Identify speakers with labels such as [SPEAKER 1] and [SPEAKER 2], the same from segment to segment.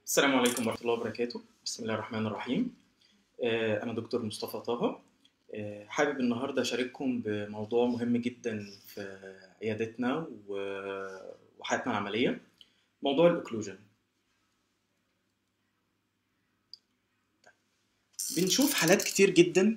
[SPEAKER 1] السلام عليكم ورحمة الله وبركاته بسم الله الرحمن الرحيم آه، أنا دكتور مصطفى طه آه، حابب النهاردة أشارككم بموضوع مهم جدا في عيادتنا و- وحياتنا العملية موضوع الأوكلوجن بنشوف حالات كتير جدا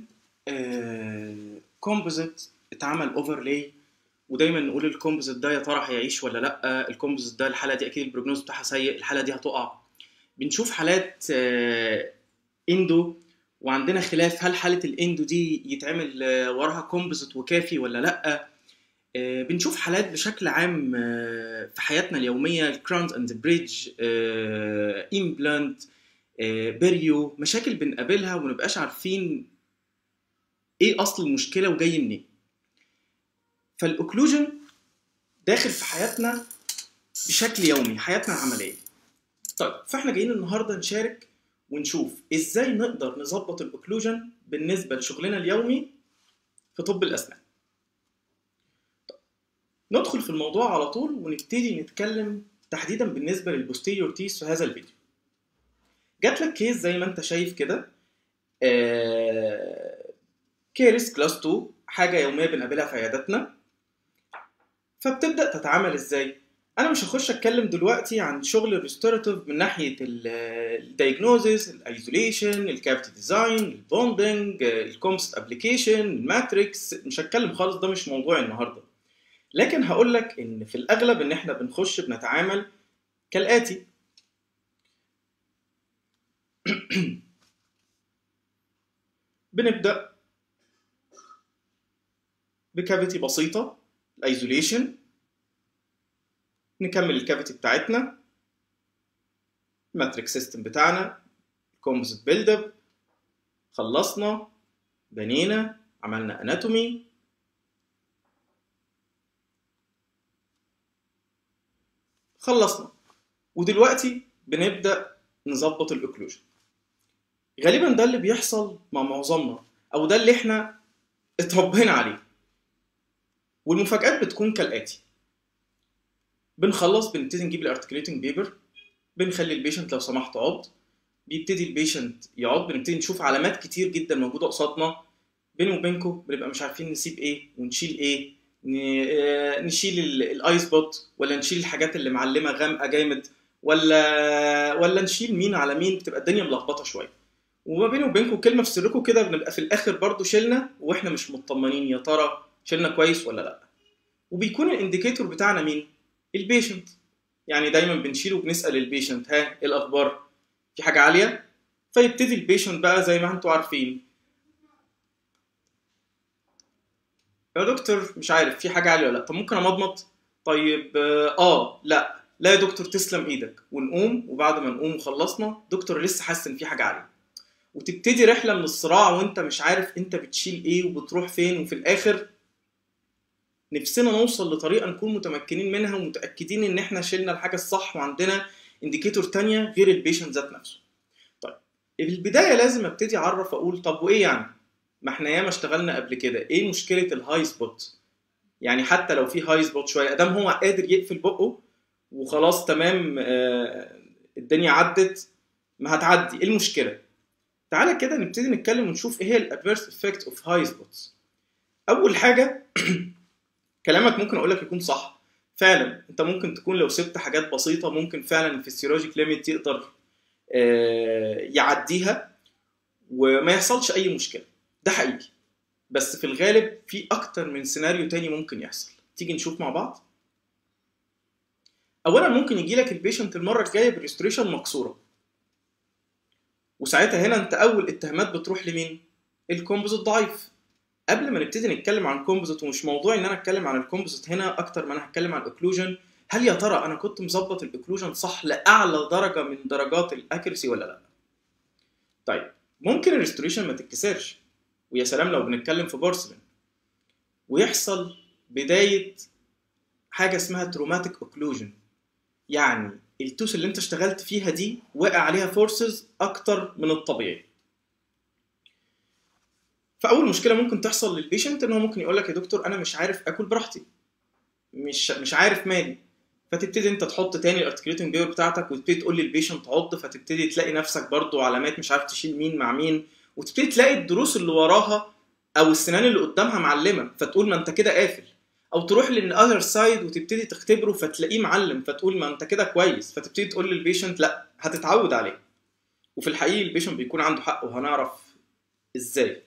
[SPEAKER 1] كومبوزيت اتعمل اوفرلاي ودايما نقول الكومبوزيت ده يا ترى هيعيش ولا لا الكومبوزيت ده الحاله دي اكيد البروجنوز بتاعها سيء الحاله دي هتقع بنشوف حالات آه، اندو وعندنا خلاف هل حاله الاندو دي يتعمل آه، وراها كومبوزيت وكافي ولا لا آه، بنشوف حالات بشكل عام آه، في حياتنا اليوميه الكراونز اند بريدج امبلانت بيريو مشاكل بنقابلها ومنبقاش عارفين ايه اصل المشكله وجاي منين فالاوكلوجن داخل في حياتنا بشكل يومي حياتنا العمليه طيب فاحنا جايين النهارده نشارك ونشوف ازاي نقدر نظبط الاوكلوجن بالنسبه لشغلنا اليومي في طب الاسنان طيب. ندخل في الموضوع على طول ونبتدي نتكلم تحديدا بالنسبه للبوستيريور تيس في هذا الفيديو جات لك كيس زي ما انت شايف كده آه... كيرس كلاس 2 حاجه يوميه بنقابلها في عياداتنا فبتبدا تتعامل ازاي انا مش هخش اتكلم دلوقتي عن شغل الريستوراتيف من ناحيه الدايجنوزيس الايزوليشن الكافيتي ديزاين البوندنج الكومست ابلكيشن الماتريكس مش هتكلم خالص ده مش موضوعي النهارده لكن هقول لك ان في الاغلب ان احنا بنخش بنتعامل كالاتي بنبدا بكافيتي بسيطه الايزوليشن نكمل الكافيتي بتاعتنا الماتريك سيستم بتاعنا الكومبوزيت بيلد اب خلصنا بنينا عملنا اناتومي خلصنا ودلوقتي بنبدا نظبط الاوكلوجن غالبا ده اللي بيحصل مع معظمنا او ده اللي احنا اتربينا عليه والمفاجآت بتكون كالاتي بنخلص بنبتدي نجيب الارتكليتنج بيبر بنخلي البيشنت لو سمحت يقعد بيبتدي البيشنت يقعد بنبتدي نشوف علامات كتير جدا موجوده قصادنا بيني وبينكم بنبقى مش عارفين نسيب ايه ونشيل ايه ن- آه، نشيل ال- الاي سبوت ولا نشيل الحاجات اللي معلمه غامقه جامد ولا ولا نشيل مين على مين بتبقى الدنيا ملخبطه شويه وما بيني وبينكم كلمه في سركم كده بنبقى في الاخر برضو شلنا واحنا مش مطمنين يا ترى شلنا كويس ولا لا وبيكون الانديكيتور بتاعنا مين البيشنت يعني دايما بنشيل وبنسال البيشنت ها ايه الاخبار في حاجه عاليه فيبتدي البيشنت بقى زي ما انتوا عارفين يا دكتور مش عارف في حاجه عاليه ولا لا طب ممكن امضمض طيب اه آه، لا لا يا دكتور تسلم ايدك ونقوم وبعد ما نقوم وخلصنا دكتور لسه حاسس ان في حاجه عاليه وتبتدي رحله من الصراع وانت مش عارف انت بتشيل ايه وبتروح فين وفي الاخر نفسنا نوصل لطريقه نكون متمكنين منها ومتاكدين ان احنا شلنا الحاجه الصح وعندنا انديكيتور تانية غير البيشنت ذات نفسه طيب في البدايه لازم ابتدي اعرف اقول طب وايه يعني ما احنا ياما اشتغلنا قبل كده ايه مشكله الهاي سبوت يعني حتى لو في هاي سبوت شويه ادام هو قادر يقفل بقه وخلاص تمام آه، الدنيا عدت ما هتعدي ايه المشكله تعالى كده نبتدي نتكلم ونشوف ايه هي الادفيرس افكت اوف هاي سبوتس اول حاجه كلامك ممكن اقول لك يكون صح فعلا انت ممكن تكون لو سبت حاجات بسيطه ممكن فعلا الفسيولوجيك ليميت يقدر آه، يعديها وما يحصلش اي مشكله ده حقيقي بس في الغالب في اكتر من سيناريو تاني ممكن يحصل تيجي نشوف مع بعض اولا ممكن يجي لك البيشنت المره الجايه بريستوريشن مكسوره وساعتها هنا انت اول اتهامات بتروح لمين الكومبوزيت ضعيف قبل ما نبتدي نتكلم عن كومبوزيت ومش موضوعي ان انا اتكلم عن الكومبوزيت هنا اكتر ما انا هتكلم عن الاوكلوجن هل يا ترى انا كنت مظبط الاوكلوجن صح لاعلى درجه من درجات الاكيرسي ولا لا طيب ممكن الريستوريشن ما تتكسرش ويا سلام لو بنتكلم في بورسلين ويحصل بدايه حاجه اسمها تروماتيك اوكلوجن يعني التوس اللي انت اشتغلت فيها دي وقع عليها فورسز اكتر من الطبيعي فاول مشكله ممكن تحصل للبيشنت ان هو ممكن يقول لك يا دكتور انا مش عارف اكل براحتي مش مش عارف مالي فتبتدي انت تحط تاني الارتكليتنج بيبر بتاعتك وتبتدي تقول للبيشنت عض فتبتدي تلاقي نفسك برضو علامات مش عارف تشيل مين مع مين وتبتدي تلاقي الدروس اللي وراها او السنان اللي قدامها معلمه فتقول ما انت كده قافل او تروح للاذر سايد وتبتدي تختبره فتلاقيه معلم فتقول ما انت كده كويس فتبتدي تقول للبيشنت لا هتتعود عليه وفي الحقيقه البيشنت بيكون عنده حق وهنعرف ازاي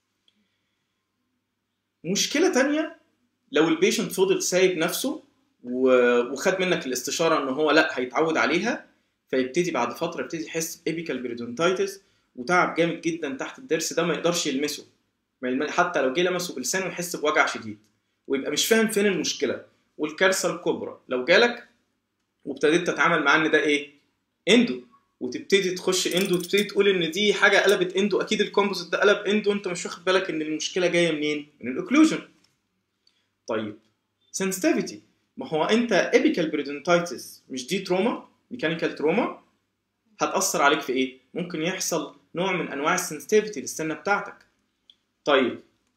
[SPEAKER 1] مشكله تانية لو البيشنت فضل سايب نفسه و- وخد منك الاستشاره ان هو لا هيتعود عليها فيبتدي بعد فتره يبتدي يحس بابيكال بريدونتايتس وتعب جامد جدا تحت الضرس ده ما يقدرش يلمسه ما يلم- حتى لو جه لمسه بلسانه يحس بوجع شديد ويبقى مش فاهم فين المشكله والكارثه الكبرى لو جالك وابتديت تتعامل معاه ان ده ايه اندو وتبتدي تخش اندو وتبتدي تقول ان دي حاجه قلبت اندو اكيد الكومبوزيت ده قلب اندو انت مش واخد بالك ان المشكله جايه منين من الاوكلوجن طيب sensitivity ما هو انت ابيكال بريدونتايتس مش دي تروما ميكانيكال تروما هتاثر عليك في ايه ممكن يحصل نوع من انواع السنسيتيفيتي للسنه بتاعتك طيب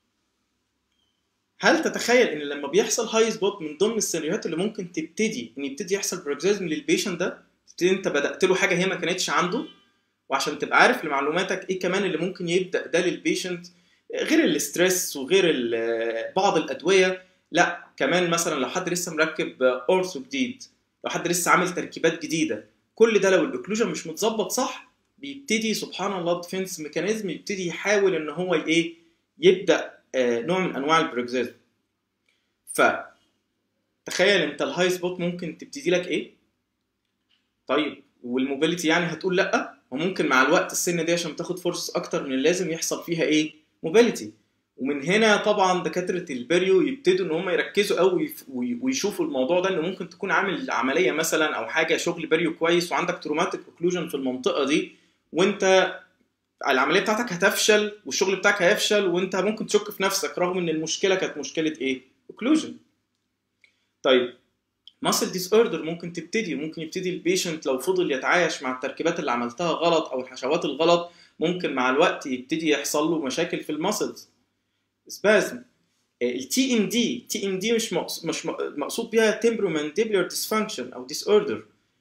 [SPEAKER 1] هل تتخيل ان لما بيحصل هاي سبوت من ضمن السيناريوهات اللي ممكن تبتدي ان يبتدي يحصل بروكسيزم للبيشنت ده تبتدي انت بدات له حاجه هي ما كانتش عنده وعشان تبقى عارف لمعلوماتك ايه كمان اللي ممكن يبدا ده للبيشنت غير الاسترس وغير ال- بعض الادويه لا كمان مثلا لو حد لسه مركب اورثو جديد لو حد لسه عامل تركيبات جديده كل ده لو الاوكلوجن مش متظبط صح بيبتدي سبحان الله ديفنس ميكانيزم يبتدي يحاول ان هو ايه يبدا آه، نوع من انواع البروكسيزم ف تخيل انت الهاي سبوت ممكن تبتدي لك ايه طيب والموبيليتي يعني هتقول لا وممكن مع الوقت السن دي عشان تاخد فرص اكتر من اللازم يحصل فيها ايه موبيليتي ومن هنا طبعا دكاتره البريو يبتدوا ان هم يركزوا قوي ويشوفوا الموضوع ده ان ممكن تكون عامل عمليه مثلا او حاجه شغل بريو كويس وعندك تروماتيك اوكلوجن في المنطقه دي وانت العمليه بتاعتك هتفشل والشغل بتاعك هيفشل وانت ممكن تشك في نفسك رغم ان المشكله كانت مشكله ايه؟ اوكلوجن. طيب ماسل ديس اوردر ممكن تبتدي ممكن يبتدي البيشنت لو فضل يتعايش مع التركيبات اللي عملتها غلط او الحشوات الغلط ممكن مع الوقت يبتدي يحصل له مشاكل في الماسلز سبازم التي ام دي تي ام دي مش مقص- مش م- مقصود بيها تمبرومانديبولار ديسفانكشن او ديس اوردر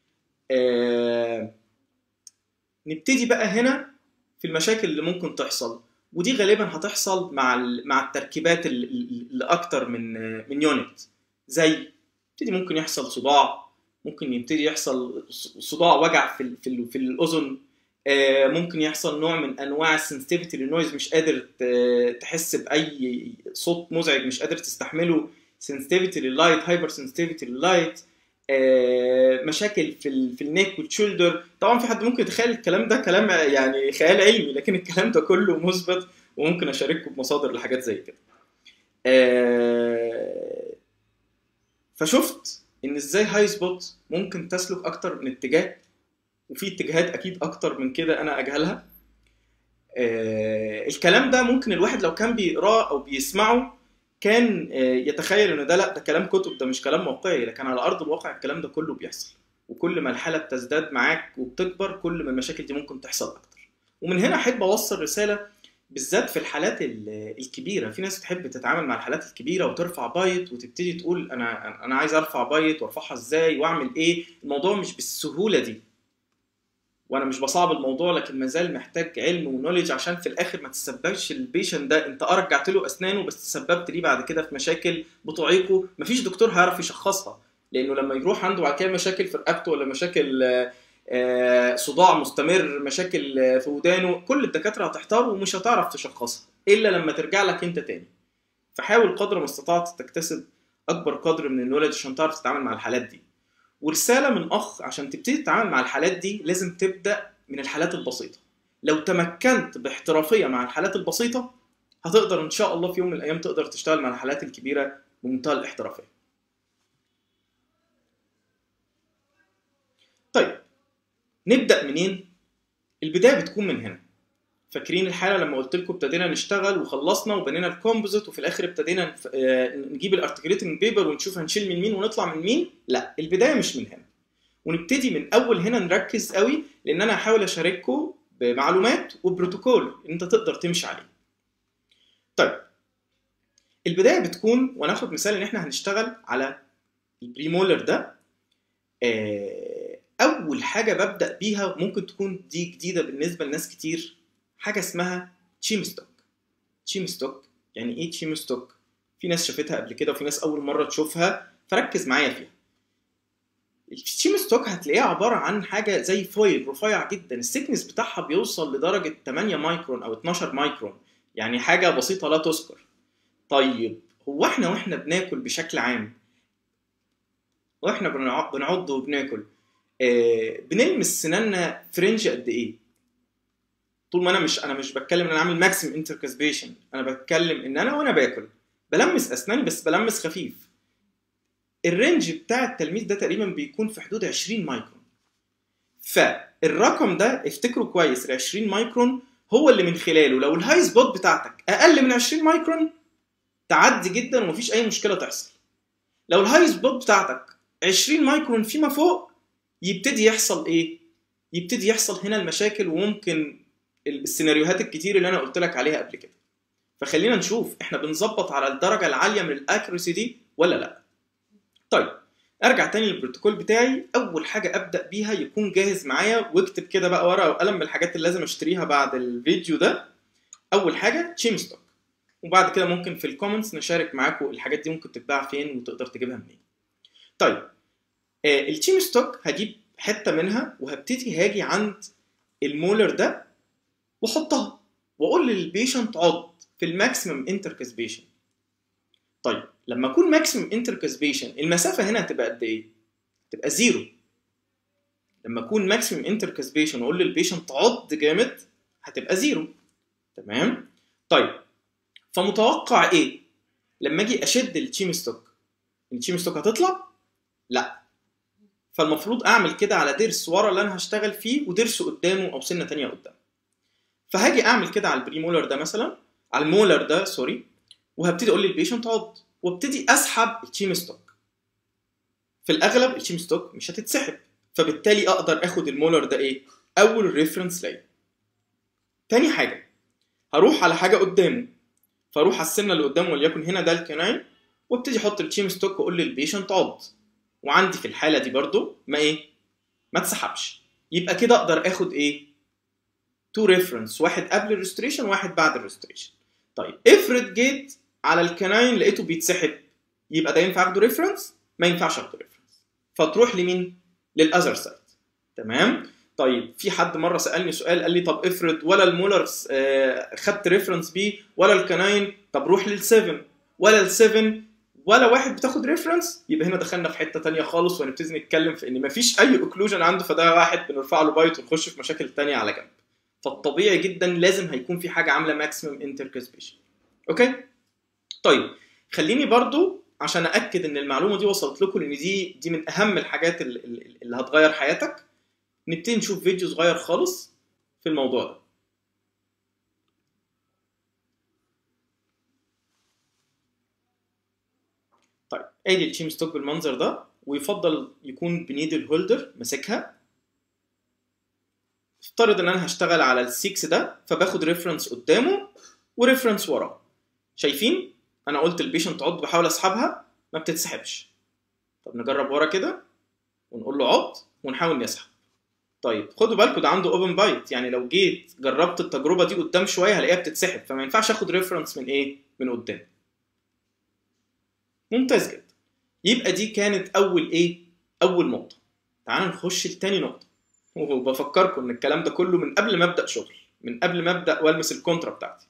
[SPEAKER 1] نبتدي بقى هنا في المشاكل اللي ممكن تحصل ودي غالبا هتحصل مع ال- مع التركيبات ال- ال- اللي اكتر من من يونت زي يبتدي ممكن يحصل صداع ممكن يبتدي يحصل ص- صداع وجع في ال- في, ال- في الاذن آه، ممكن يحصل نوع من انواع السنسيتيفيتي للنويز مش قادر ت- تحس باي صوت مزعج مش قادر تستحمله سنسيتيفيتي لللايت هايبر سنسيتيفيتي لللايت آه، مشاكل في ال في النيك والشولدر طبعا في حد ممكن يتخيل الكلام ده كلام يعني خيال علمي لكن الكلام ده كله مثبت وممكن اشارككم بمصادر لحاجات زي كده آه، فشفت ان ازاي هاي سبوت ممكن تسلك اكتر من اتجاه وفي اتجاهات اكيد اكتر من كده انا اجهلها آه، الكلام ده ممكن الواحد لو كان بيقراه او بيسمعه كان آه، يتخيل ان ده لا ده كلام كتب ده مش كلام واقعي لكن على ارض الواقع الكلام ده كله بيحصل وكل ما الحاله بتزداد معاك وبتكبر كل ما المشاكل دي ممكن تحصل اكتر ومن هنا احب اوصل رساله بالذات في الحالات ال- الكبيره في ناس بتحب تتعامل مع الحالات الكبيره وترفع بايت وتبتدي تقول انا انا عايز ارفع بايت وارفعها ازاي واعمل ايه الموضوع مش بالسهوله دي وانا مش بصعب الموضوع لكن مازال محتاج علم ونولج عشان في الاخر ما تسببش البيشن ده انت اه رجعت له اسنانه بس تسببت ليه بعد كده في مشاكل بتعيقه مفيش دكتور هيعرف يشخصها لانه لما يروح عنده بعد كده مشاكل في رقبته ولا مشاكل آه، آه، صداع مستمر مشاكل آه، في ودانه كل الدكاتره هتحتار ومش هتعرف تشخصها الا لما ترجع لك انت تاني فحاول قدر ما استطعت تكتسب اكبر قدر من النولج عشان تعرف تتعامل مع الحالات دي ورساله من اخ عشان تبتدي تتعامل مع الحالات دي لازم تبدا من الحالات البسيطه لو تمكنت باحترافيه مع الحالات البسيطه هتقدر ان شاء الله في يوم من الايام تقدر تشتغل مع الحالات الكبيره بمنتهى الاحترافيه طيب نبدا منين البدايه بتكون من هنا فاكرين الحاله لما قلت لكم ابتدينا نشتغل وخلصنا وبنينا الكومبوزيت وفي الاخر ابتدينا نف- آه، نجيب الارتكليتنج بيبر ونشوف هنشيل من مين ونطلع من مين لا البدايه مش من هنا ونبتدي من اول هنا نركز قوي لان انا هحاول اشارككم بمعلومات وبروتوكول انت تقدر تمشي عليه طيب البدايه بتكون وناخد مثال ان احنا هنشتغل على البريمولر ده آه، اول حاجه ببدا بيها ممكن تكون دي جديده بالنسبه لناس كتير حاجه اسمها تشيم ستوك تشيم ستوك يعني ايه تشيم ستوك في ناس شافتها قبل كده وفي ناس اول مره تشوفها فركز معايا فيها التشيم ستوك هتلاقيها عباره عن حاجه زي فويل رفيع جدا السكنس بتاعها بيوصل لدرجه 8 مايكرون او 12 مايكرون يعني حاجه بسيطه لا تذكر طيب هو احنا واحنا بناكل بشكل عام واحنا بنع- بنعض وبناكل آه بنلمس سناننا فرنج قد ايه طول ما انا مش انا مش بتكلم ان انا عامل ماكسيم انتركسبيشن انا بتكلم ان انا وانا باكل بلمس اسناني بس بلمس خفيف الرينج بتاع التلميس ده تقريبا بيكون في حدود 20 مايكرون فالرقم ده افتكروا كويس ال 20 مايكرون هو اللي من خلاله لو الهاي سبوت بتاعتك اقل من 20 مايكرون تعدي جدا ومفيش اي مشكله تحصل لو الهاي سبوت بتاعتك 20 مايكرون فيما فوق يبتدي يحصل ايه يبتدي يحصل هنا المشاكل وممكن السيناريوهات الكتير اللي انا قلت لك عليها قبل كده فخلينا نشوف احنا بنظبط على الدرجه العاليه من الاكيرسي دي ولا لا طيب ارجع تاني للبروتوكول بتاعي اول حاجه ابدا بيها يكون جاهز معايا واكتب كده بقى ورقه وقلم بالحاجات اللي لازم اشتريها بعد الفيديو ده اول حاجه تشيم ستوك وبعد كده ممكن في الكومنتس نشارك معاكم الحاجات دي ممكن تتباع فين وتقدر تجيبها منين طيب آه التشيم ستوك هجيب حته منها وهبتدي هاجي عند المولر ده واحطها واقول للبيشنت عض في الماكسيمم انتركسبيشن طيب لما اكون ماكسيمم انتركسبيشن المسافه هنا هتبقى قد ايه تبقى زيرو لما اكون ماكسيمم انتركسبيشن واقول للبيشنت عض جامد هتبقى زيرو تمام طيب فمتوقع ايه لما اجي اشد التشيم ستوك التشيم ستوك هتطلع لا فالمفروض اعمل كده على ضرس ورا اللي انا هشتغل فيه وضرس قدامه او سنه تانية قدام فهاجي اعمل كده على البريمولر ده مثلا على المولر ده سوري وهبتدي اقول للبيشنت عض وابتدي اسحب التشيم ستوك في الاغلب التشيم ستوك مش هتتسحب فبالتالي اقدر اخد المولر ده ايه اول ريفرنس ليا تاني حاجه هروح على حاجه قدامه فاروح على السنه اللي قدامه وليكن هنا ده الكناين وابتدي احط التشيم ستوك واقول للبيشنت عض وعندي في الحاله دي برضو ما ايه ما تسحبش يبقى كده اقدر اخد ايه تو ريفرنس واحد قبل الريستوريشن واحد بعد الريستوريشن طيب افرض جيت على الكناين لقيته بيتسحب يبقى ده ينفع اخده ريفرنس ما ينفعش اخده ريفرنس فتروح لمين للاذر سايد تمام طيب في حد مره سالني سؤال قال لي طب افرض ولا المولر آه، خدت ريفرنس بيه ولا الكناين طب روح لل7 ولا ال7 ولا واحد بتاخد ريفرنس يبقى هنا دخلنا في حته تانية خالص ونبتدي نتكلم في ان مفيش اي اوكلوجن عنده فده واحد بنرفع له بايت ونخش في مشاكل تانية على جنب فالطبيعي جدا لازم هيكون في حاجه عامله ماكسيمم انتركسبيشن اوكي طيب خليني برضو عشان ااكد ان المعلومه دي وصلت لكم لان دي دي من اهم الحاجات اللي, اللي هتغير حياتك نبتدي نشوف فيديو صغير خالص في الموضوع ده طيب ادي التشيم ستوك بالمنظر ده ويفضل يكون بنيدل هولدر ماسكها افترض ان انا هشتغل على السيكس ده فباخد ريفرنس قدامه وريفرنس وراه شايفين انا قلت البيشنت عض بحاول اسحبها ما بتتسحبش طب نجرب ورا كده ونقول له عض ونحاول نسحب طيب خدوا بالكم ده عنده اوبن بايت يعني لو جيت جربت التجربه دي قدام شويه هلاقيها بتتسحب فما ينفعش اخد ريفرنس من ايه من قدام ممتاز جدا يبقى دي كانت اول ايه اول نقطه تعالوا نخش لتاني نقطه وبفكركم ان الكلام ده كله من قبل ما ابدا شغل من قبل ما ابدا والمس الكونترا بتاعتي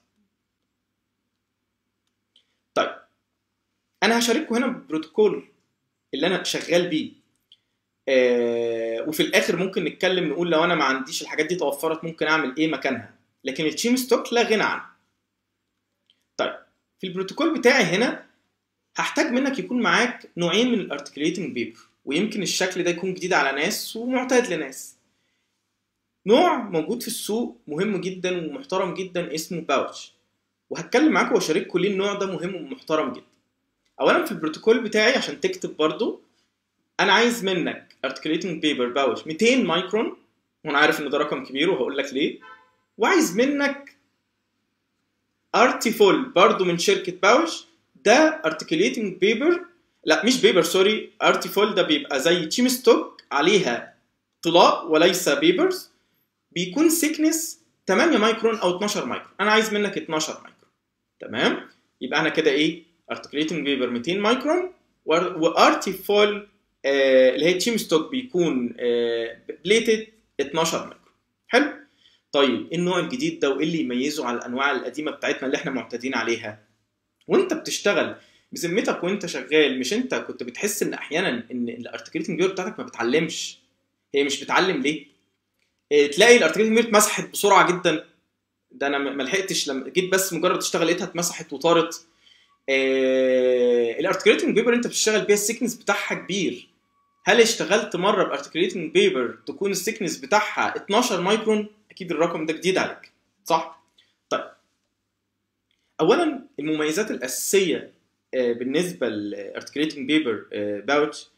[SPEAKER 1] طيب انا هشارككم هنا بروتوكول اللي انا شغال بيه آه وفي الاخر ممكن نتكلم نقول لو انا ما عنديش الحاجات دي توفرت ممكن اعمل ايه مكانها لكن التشيم ستوك لا غنى عنه طيب في البروتوكول بتاعي هنا هحتاج منك يكون معاك نوعين من الارتكليتنج بيبر ويمكن الشكل ده يكون جديد على ناس ومعتاد لناس نوع موجود في السوق مهم جدا ومحترم جدا اسمه باوتش وهتكلم معاكم واشارككم ليه النوع ده مهم ومحترم جدا اولا في البروتوكول بتاعي عشان تكتب برضو انا عايز منك articulating paper باوتش 200 مايكرون وانا عارف ان ده رقم كبير وهقول لك ليه وعايز منك ارتيفول برضو من شركه باوش ده articulating paper لا مش بيبر سوري ارتي فول ده بيبقى زي تشيم ستوك عليها طلاء وليس بيبرز بيكون سيكنس 8 مايكرون او 12 مايكرون انا عايز منك 12 مايكرون تمام يبقى انا كده ايه ارتكليتنج بيبر 200 مايكرون وارتي فول آه اللي هي تشيم ستوك بيكون آه بليتد 12 مايكرون حلو طيب ايه النوع الجديد ده وايه اللي يميزه على الانواع القديمه بتاعتنا اللي احنا معتادين عليها وانت بتشتغل بذمتك وانت شغال مش انت كنت بتحس ان احيانا ان الارتكليتنج بيبر بتاعتك ما بتعلمش هي مش بتعلم ليه إيه، تلاقي الارتكليتنج بيبر اتمسحت بسرعه جدا ده انا ما لحقتش لما جيت بس مجرد اشتغل لقيتها اتمسحت وطارت إيه الارتكليتنج بيبر انت بتشتغل بيها السيكنس بتاعها كبير هل اشتغلت مره بارتكليتنج بيبر تكون السيكنس بتاعها 12 مايكرون اكيد الرقم ده جديد عليك صح طيب اولا المميزات الاساسيه آه، بالنسبه للارتكليتنج بيبر باوتش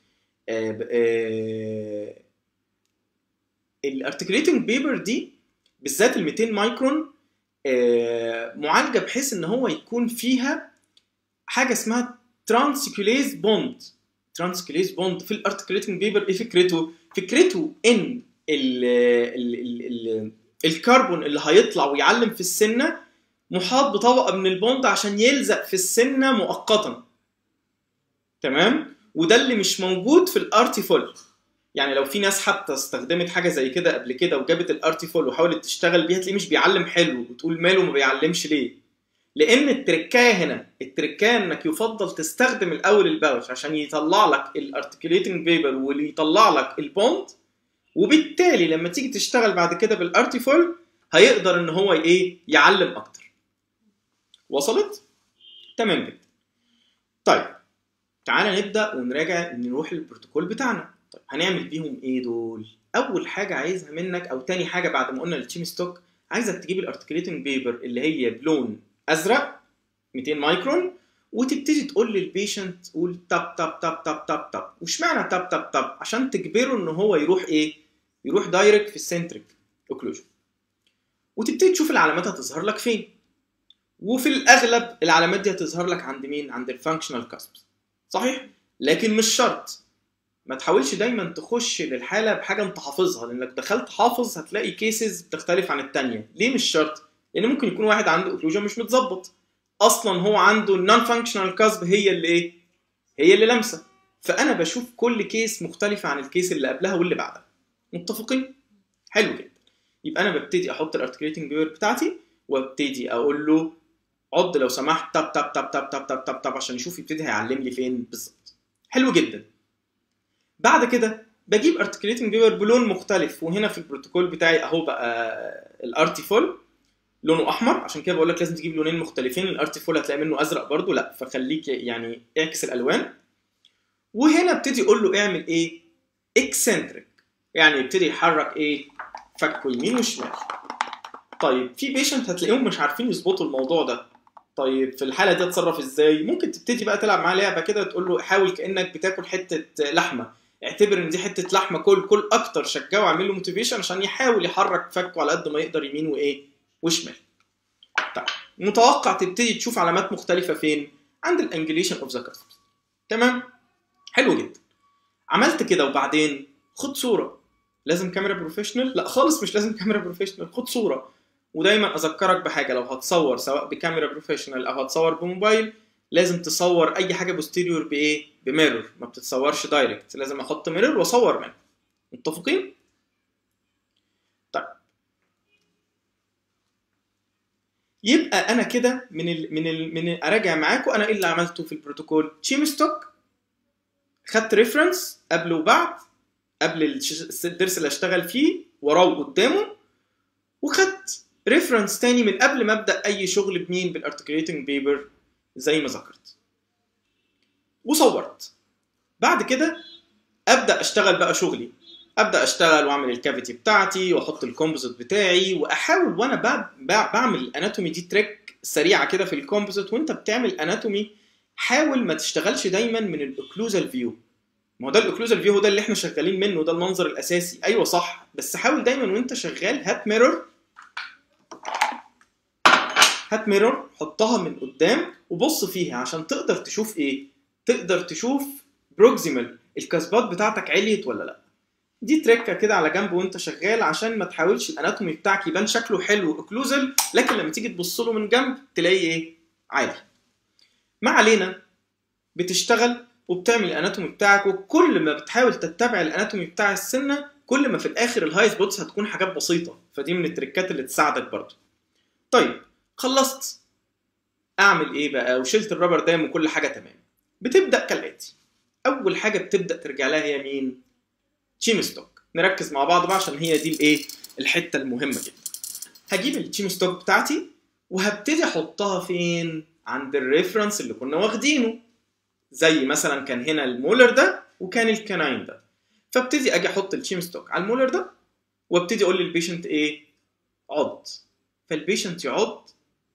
[SPEAKER 1] الارتكليتنج بيبر دي بالذات ال 200 مايكرون آه، معالجه بحيث ان هو يكون فيها حاجه اسمها ترانسكوليز بوند ترانسكوليز بوند في الارتكليتنج بيبر ايه فكرته؟ فكرته ان ال ال ال ال الكربون اللي هيطلع ويعلم في السنه محاط بطبقه من البوند عشان يلزق في السنه مؤقتا تمام وده اللي مش موجود في الارتي فول يعني لو في ناس حتى استخدمت حاجه زي كده قبل كده وجابت الارتي فول وحاولت تشتغل بيها تلاقيه مش بيعلم حلو وتقول ماله ما بيعلمش ليه لان التركايه هنا التركايه انك يفضل تستخدم الاول الباوش عشان يطلع لك الارتكليتنج بيبر واللي يطلع لك البوند وبالتالي لما تيجي تشتغل بعد كده بالارتي فول هيقدر ان هو ايه يعلم اكتر وصلت تمام جدا طيب تعالى نبدا ونراجع نروح للبروتوكول بتاعنا طيب هنعمل بيهم ايه دول اول حاجه عايزها منك او تاني حاجه بعد ما قلنا التيم ستوك عايزك تجيب الارتكليتنج بيبر اللي هي بلون ازرق 200 مايكرون وتبتدي تقول للبيشنت تقول تاب تاب تاب تاب تاب تاب واشمعنى تاب تاب تاب عشان تجبره ان هو يروح ايه يروح دايركت في السنتريك اوكلوجن وتبتدي تشوف العلامات هتظهر لك فين وفي الاغلب العلامات دي هتظهر لك عند مين عند الفانكشنال كاسبس صحيح لكن مش شرط ما تحاولش دايما تخش للحاله بحاجه انت حافظها لانك دخلت حافظ هتلاقي كيسز بتختلف عن الثانيه ليه مش شرط لان ممكن يكون واحد عنده اوكلوجن مش متظبط اصلا هو عنده النون فانكشنال كاسب هي اللي ايه هي اللي لامسه فانا بشوف كل كيس مختلفه عن الكيس اللي قبلها واللي بعدها متفقين حلو جدا يبقى انا ببتدي احط الارتكليتنج بيور بتاعتي وابتدي اقول له عض لو سمحت تاب تاب تاب تاب تاب تاب تاب تاب عشان يشوف يبتدي هيعلم لي فين بالظبط حلو جدا بعد كده بجيب ارتكليتنج بيبر بلون مختلف وهنا في البروتوكول بتاعي اهو بقى الارتي فول لونه احمر عشان كده بقول لك لازم تجيب لونين مختلفين الارتي فول هتلاقي منه ازرق برضو لا فخليك يعني اعكس الالوان وهنا ابتدي اقول له اعمل ايه اكسنتريك يعني يبتدي يحرك ايه فكه يمين وشمال طيب في بيشنت هتلاقيهم مش عارفين يظبطوا الموضوع ده طيب في الحاله دي اتصرف ازاي ممكن تبتدي بقى تلعب معاه لعبه كده تقول له حاول كانك بتاكل حته لحمه اعتبر ان دي حته لحمه كل كل اكتر شجعه واعمل له موتيفيشن عشان يحاول يحرك فكه على قد ما يقدر يمين وايه وشمال طيب متوقع تبتدي تشوف علامات مختلفه فين عند الانجليشن اوف ذا كاستمز تمام حلو جدا عملت كده وبعدين خد صوره لازم كاميرا بروفيشنال لا خالص مش لازم كاميرا بروفيشنال خد صوره ودايما اذكرك بحاجه لو هتصور سواء بكاميرا بروفيشنال او هتصور بموبايل لازم تصور اي حاجه بوستيريور بايه بميرور ما بتتصورش دايركت لازم احط ميرور واصور منه متفقين طيب يبقى انا كده من ال من ال من اراجع معاكم انا ايه اللي عملته في البروتوكول تشيم ستوك خدت ريفرنس قبل وبعد قبل الدرس اللي اشتغل فيه وراه وقدامه وخدت ريفرنس تاني من قبل ما ابدا اي شغل بمين بالارتكليتنج بيبر زي ما ذكرت وصورت بعد كده ابدا اشتغل بقى شغلي ابدا اشتغل واعمل الكافيتي بتاعتي واحط الكومبوزيت بتاعي واحاول وانا بعمل الاناتومي دي تريك سريعه كده في الكومبوزيت وانت بتعمل اناتومي حاول ما تشتغلش دايما من الاوكلوزال فيو ما هو ده الاوكلوزال فيو ده اللي احنا شغالين منه ده المنظر الاساسي ايوه صح بس حاول دايما وانت شغال هات ميرور هات ميرور حطها من قدام وبص فيها عشان تقدر تشوف ايه تقدر تشوف بروكسيمال الكاسبات بتاعتك عليت ولا لا دي تريكه كده على جنب وانت شغال عشان ما تحاولش الاناتومي بتاعك يبان شكله حلو اوكلوزل لكن لما تيجي تبص له من جنب تلاقيه ايه عالي ما علينا بتشتغل وبتعمل الاناتومي بتاعك وكل ما بتحاول تتبع الاناتومي بتاع السنه كل ما في الاخر الهاي سبوتس هتكون حاجات بسيطه فدي من التريكات اللي تساعدك برضه طيب خلصت اعمل ايه بقى وشلت الرابر دايم وكل حاجه تمام بتبدا كالاتي اول حاجه بتبدا ترجع لها هي مين تشيم ستوك نركز مع بعض بقى عشان هي دي الايه الحته المهمه جدا هجيب التشيم ستوك بتاعتي وهبتدي احطها فين عند الريفرنس اللي كنا واخدينه زي مثلا كان هنا المولر ده وكان الكناين ده فابتدي اجي احط التشيم ستوك على المولر ده وابتدي اقول للبيشنت ايه عض فالبيشنت يعض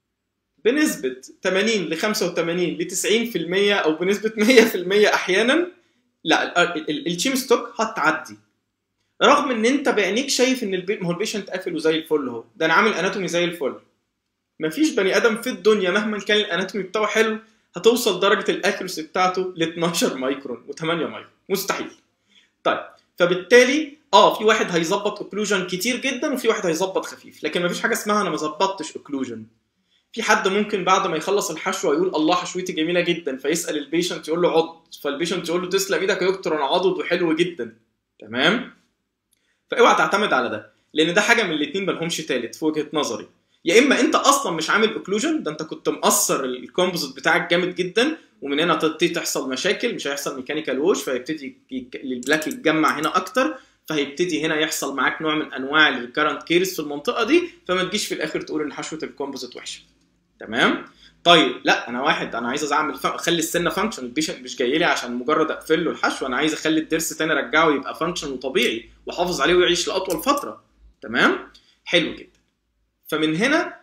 [SPEAKER 1] بنسبة 80 ل 85 ل 90% او بنسبة 100% احيانا لا التشيم ستوك هتعدي رغم ان انت بعينيك شايف ان البي... ما هو البيشنت قافل وزي الفل اهو ده انا عامل اناتومي زي الفل مفيش بني ادم في الدنيا مهما كان الاناتومي بتاعه حلو هتوصل درجه الاكيرسي بتاعته ل 12 مايكرون و8 مايكرون مستحيل طيب فبالتالي اه في واحد هيظبط اوكلوجن كتير جدا وفي واحد هيظبط خفيف لكن مفيش حاجه اسمها انا ما ظبطتش اوكلوجن في حد ممكن بعد ما يخلص الحشوه يقول الله حشوتي جميله جدا فيسال البيشنت يقول له عض فالبيشنت يقول له تسلم ايدك يا دكتور انا عضد وحلو جدا تمام فاوعى تعتمد على ده لان ده حاجه من الاثنين ملهمش تالت في وجهه نظري يا اما انت اصلا مش عامل اوكلوجن ده انت كنت مقصر الكومبوزيت بتاعك جامد جدا ومن هنا تبتدي تحصل مشاكل مش هيحصل ميكانيكال ووش فيبتدي يك... البلاك يتجمع هنا اكتر فهيبتدي هنا يحصل معاك نوع من انواع الكرنت كيرز في المنطقه دي فما تجيش في الاخر تقول ان حشوه الكومبوزيت وحشه تمام طيب لا انا واحد انا عايز اعمل ف... اخلي السنه فانكشن البيشنت مش جاي لي عشان مجرد اقفل له الحشو انا عايز اخلي الضرس تاني ارجعه يبقى فانكشن وطبيعي واحافظ عليه ويعيش لاطول فتره تمام حلو جدا فمن هنا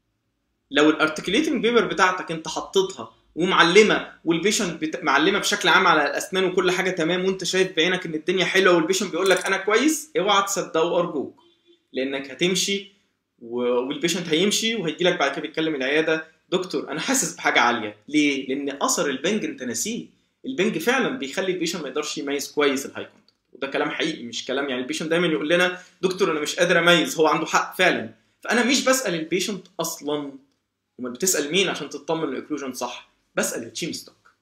[SPEAKER 1] لو الارتكليتنج بيبر بتاعتك انت حطيتها ومعلمه والبيشنت بت... معلمه بشكل عام على الاسنان وكل حاجه تمام وانت شايف بعينك ان الدنيا حلوه والبيشنت بيقول لك انا كويس اوعى تصدقه ارجوك لانك هتمشي و... والبيشنت هيمشي وهيجي لك بعد كده يتكلم العياده دكتور انا حاسس بحاجه عاليه ليه لان اثر البنج انت ناسيه البنج فعلا بيخلي البيشنت ما يقدرش يميز كويس الهاي كونتاكت وده كلام حقيقي مش كلام يعني البيشنت دايما يقول لنا دكتور انا مش قادر اميز هو عنده حق فعلا فانا مش بسال البيشنت اصلا امال بتسال مين عشان تطمن الاكلوجن صح بسال التشيم ستوك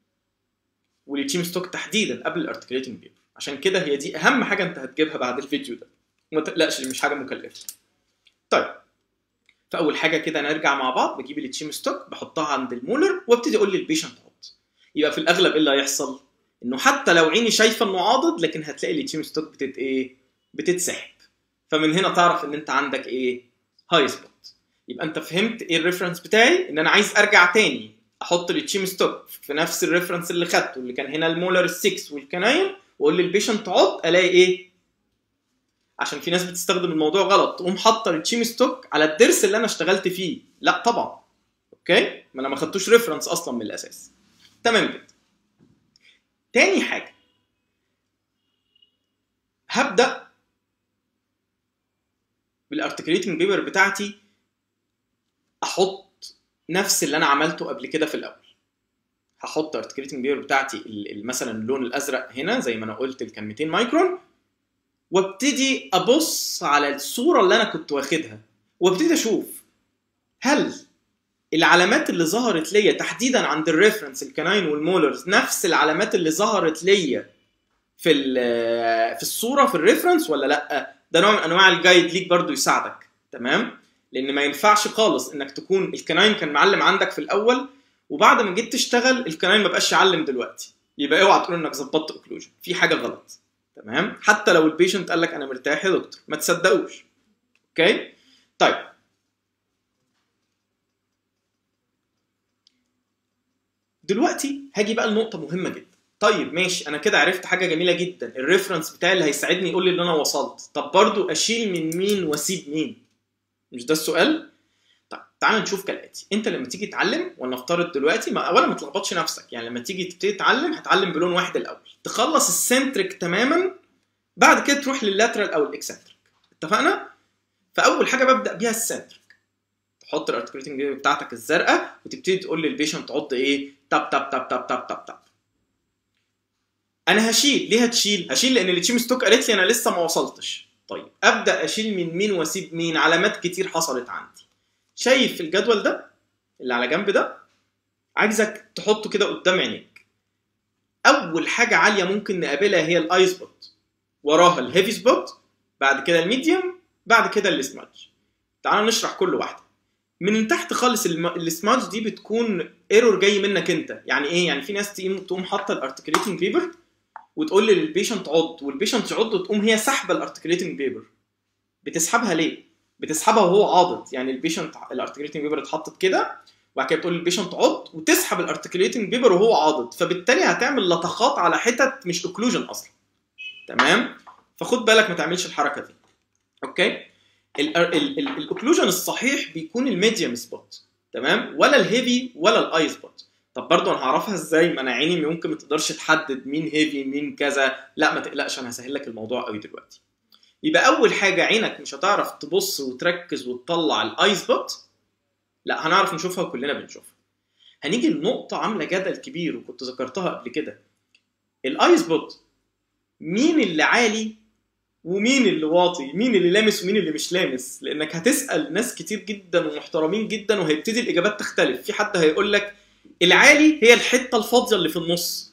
[SPEAKER 1] والتشيم ستوك تحديدا قبل الارتكليتنج بيبر عشان كده هي دي اهم حاجه انت هتجيبها بعد الفيديو ده وما تقلقش مش حاجه مكلفه طيب فاول حاجه كده نرجع مع بعض بجيب التشيم ستوك بحطها عند المولر وابتدي اقول للبيشنت عض يبقى في الاغلب ايه اللي هيحصل انه حتى لو عيني شايفه انه عاضد لكن هتلاقي التشيم ستوك بتت ايه بتتسحب فمن هنا تعرف ان انت عندك ايه هاي سبوت يبقى انت فهمت ايه الريفرنس بتاعي ان انا عايز ارجع تاني احط التشيم ستوك في نفس الريفرنس اللي خدته اللي كان هنا المولر 6 والكناين واقول للبيشنت عض الاقي ايه عشان في ناس بتستخدم الموضوع غلط تقوم حاطه التشيم ستوك على الضرس اللي انا اشتغلت فيه لا طبعا اوكي ما انا ما خدتوش ريفرنس اصلا من الاساس تمام جدا تاني حاجه هبدا بالارتكليتنج بيبر بتاعتي احط نفس اللي انا عملته قبل كده في الاول هحط ارتكليتنج بيبر بتاعتي مثلا اللون الازرق هنا زي ما انا قلت اللي كان 200 مايكرون وابتدي ابص على الصوره اللي انا كنت واخدها وابتدي اشوف هل العلامات اللي ظهرت ليا تحديدا عند الريفرنس الكناين والمولرز نفس العلامات اللي ظهرت ليا في في الصوره في الريفرنس ولا لا ده نوع من انواع الجايد ليك برضو يساعدك تمام لان ما ينفعش خالص انك تكون الكناين كان معلم عندك في الاول وبعد ما جيت تشتغل الكناين ما بقاش يعلم دلوقتي يبقى اوعى تقول انك ظبطت اوكلوجن في حاجه غلط تمام حتى لو البيشنت قال لك انا مرتاح يا دكتور ما تصدقوش اوكي طيب دلوقتي هاجي بقى لنقطه مهمه جدا طيب ماشي انا كده عرفت حاجه جميله جدا الريفرنس بتاعي اللي هيساعدني يقول لي ان انا وصلت طب برضو اشيل من مين واسيب مين مش ده السؤال طيب تعال نشوف كالاتي انت لما تيجي تتعلم ونفترض دلوقتي ما اولا ما تلخبطش نفسك يعني لما تيجي تبتدي تتعلم هتعلم بلون واحد الاول تخلص السنتريك تماما بعد كده تروح لللاترال او الاكسنتريك اتفقنا فاول حاجه ببدا بيها السنتريك تحط الارتكليتنج بتاعتك الزرقاء وتبتدي تقول للبيشنت عض ايه تاب تاب تاب تاب تاب تاب تاب انا هشيل ليه هتشيل هشيل لان التشيم ستوك قالت لي انا لسه ما وصلتش طيب ابدا اشيل من مين واسيب مين علامات كتير حصلت عندي شايف الجدول ده اللي على جنب ده عايزك تحطه كده قدام عينيك اول حاجه عاليه ممكن نقابلها هي الاي سبوت وراها الهيفي سبوت بعد كده الميديوم بعد كده السمادج تعال نشرح كل واحده من تحت خالص الم... السمادج دي بتكون ايرور جاي منك انت يعني ايه يعني في ناس تقوم تقوم حاطه الارتكليتنج بيبر وتقول للبيشنت عض والبيشنت يعض وتقوم هي سحبه الارتكليتنج بيبر بتسحبها ليه بتسحبها وهو عاضد يعني البيشنت الارتكليتنج بيبر اتحطت كده وبعد كده تقول للبيشنت عض وتسحب الارتكليتنج بيبر وهو عاضد فبالتالي هتعمل لطخات على حتت مش اوكلوجن اصلا تمام فخد بالك ما تعملش الحركه دي اوكي الاوكلوجن الصحيح بيكون الميديوم سبوت تمام ولا الهيفي ولا الاي سبوت طب برضه انا هعرفها ازاي ما انا عيني ممكن ما تقدرش تحدد مين هيفي مين كذا لا ما تقلقش انا هسهل لك الموضوع قوي دلوقتي يبقى اول حاجه عينك مش هتعرف تبص وتركز وتطلع الاي سبوت لا هنعرف نشوفها وكلنا بنشوفها هنيجي لنقطه عامله جدل كبير وكنت ذكرتها قبل كده الاي سبوت مين اللي عالي ومين اللي واطي مين اللي لامس ومين اللي مش لامس لانك هتسال ناس كتير جدا ومحترمين جدا وهيبتدي الاجابات تختلف في حد هيقول لك العالي هي الحته الفاضيه اللي في النص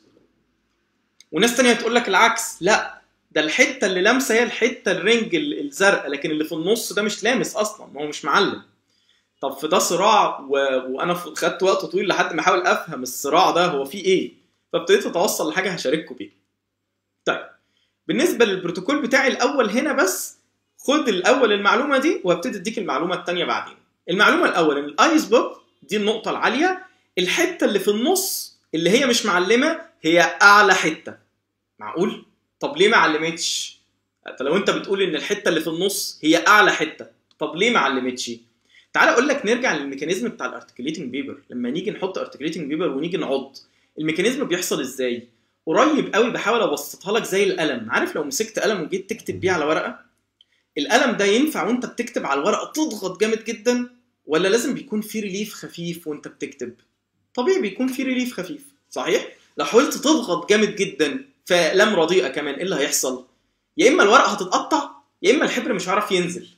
[SPEAKER 1] وناس تانية هتقول لك العكس لا ده الحته اللي لامسه هي الحته الرنج الزرقاء لكن اللي في النص ده مش لامس اصلا ما هو مش معلم طب في ده صراع و... وانا خدت وقت طويل لحد ما احاول افهم الصراع ده هو فيه ايه فابتديت اتوصل لحاجه هشارككم بيها طيب بالنسبه للبروتوكول بتاعي الاول هنا بس خد الاول المعلومه دي وابتدي اديك المعلومه الثانيه بعدين المعلومه الاول ان الايس بوك دي النقطه العاليه الحته اللي في النص اللي هي مش معلمه هي اعلى حته معقول طب ليه ما علمتش لو انت بتقول ان الحته اللي في النص هي اعلى حته طب ليه ما علمتش تعال اقول لك نرجع للميكانيزم بتاع الارتكليتنج بيبر لما نيجي نحط ارتكليتنج بيبر ونيجي نعض الميكانيزم بيحصل ازاي قريب قوي بحاول ابسطها لك زي القلم عارف لو مسكت قلم وجيت تكتب بيه على ورقه القلم ده ينفع وانت بتكتب على الورقه تضغط جامد جدا ولا لازم بيكون في ريليف خفيف وانت بتكتب طبيعي بيكون في ريليف خفيف صحيح لو حاولت تضغط جامد جدا في اقلام رديئه كمان ايه اللي هيحصل يا اما الورقه هتتقطع يا اما الحبر مش هيعرف ينزل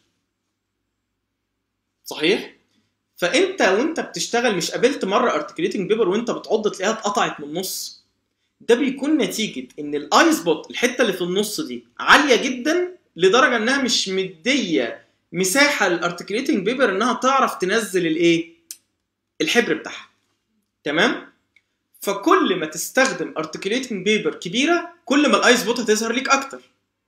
[SPEAKER 1] صحيح فانت وانت بتشتغل مش قابلت مره ارتكليتنج بيبر وانت بتعض تلاقيها اتقطعت من النص ده بيكون نتيجه ان الاي سبوت الحته اللي في النص دي عاليه جدا لدرجه انها مش مديه مساحه للارتكليتنج بيبر انها تعرف تنزل الايه الحبر بتاعها تمام فكل ما تستخدم ارتكليتنج بيبر كبيره كل ما الاي سبوت هتظهر ليك اكتر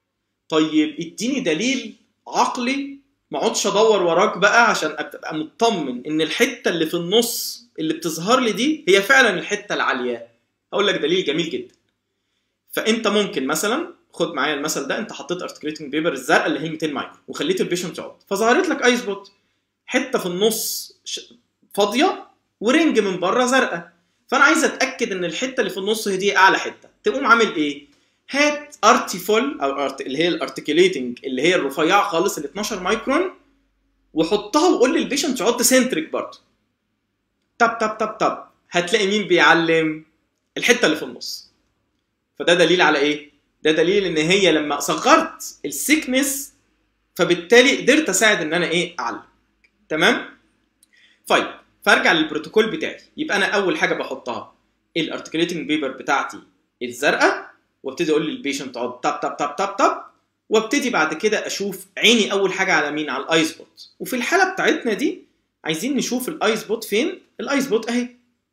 [SPEAKER 1] طيب اديني دليل عقلي ما اقعدش ادور وراك بقى عشان ابقى مطمن ان الحته اللي في النص اللي بتظهر لي دي هي فعلا الحته العاليه هقول لك دليل جميل جدا فانت ممكن مثلا خد معايا المثل ده انت حطيت ارتكليتنج بيبر الزرقاء اللي هي 200 مايكرو وخليت البيشنت يقعد فظهرت لك اي سبوت حته في النص فاضيه ورنج من بره زرقاء فانا عايز اتاكد ان الحته اللي في النص هي دي اعلى حته تقوم عامل ايه هات ارتي فول او أرت... اللي هي الارتكليتنج اللي هي الرفيعه خالص ال 12 مايكرون وحطها وقول للبيشنت يحط سنتريك برضه تب تب تب تب هتلاقي مين بيعلم الحته اللي في النص فده دليل على ايه ده دليل ان هي لما صغرت السيكنس فبالتالي قدرت اساعد ان انا ايه اعلم تمام طيب فارجع للبروتوكول بتاعي يبقى انا اول حاجه بحطها الارتكليتنج بيبر بتاعتي الزرقاء وابتدي اقول للبيشنت اقعد تاب تاب تاب تاب تاب وابتدي بعد كده اشوف عيني اول حاجه على مين على الاي سبوت وفي الحاله بتاعتنا دي عايزين نشوف الاي سبوت فين الاي سبوت اهي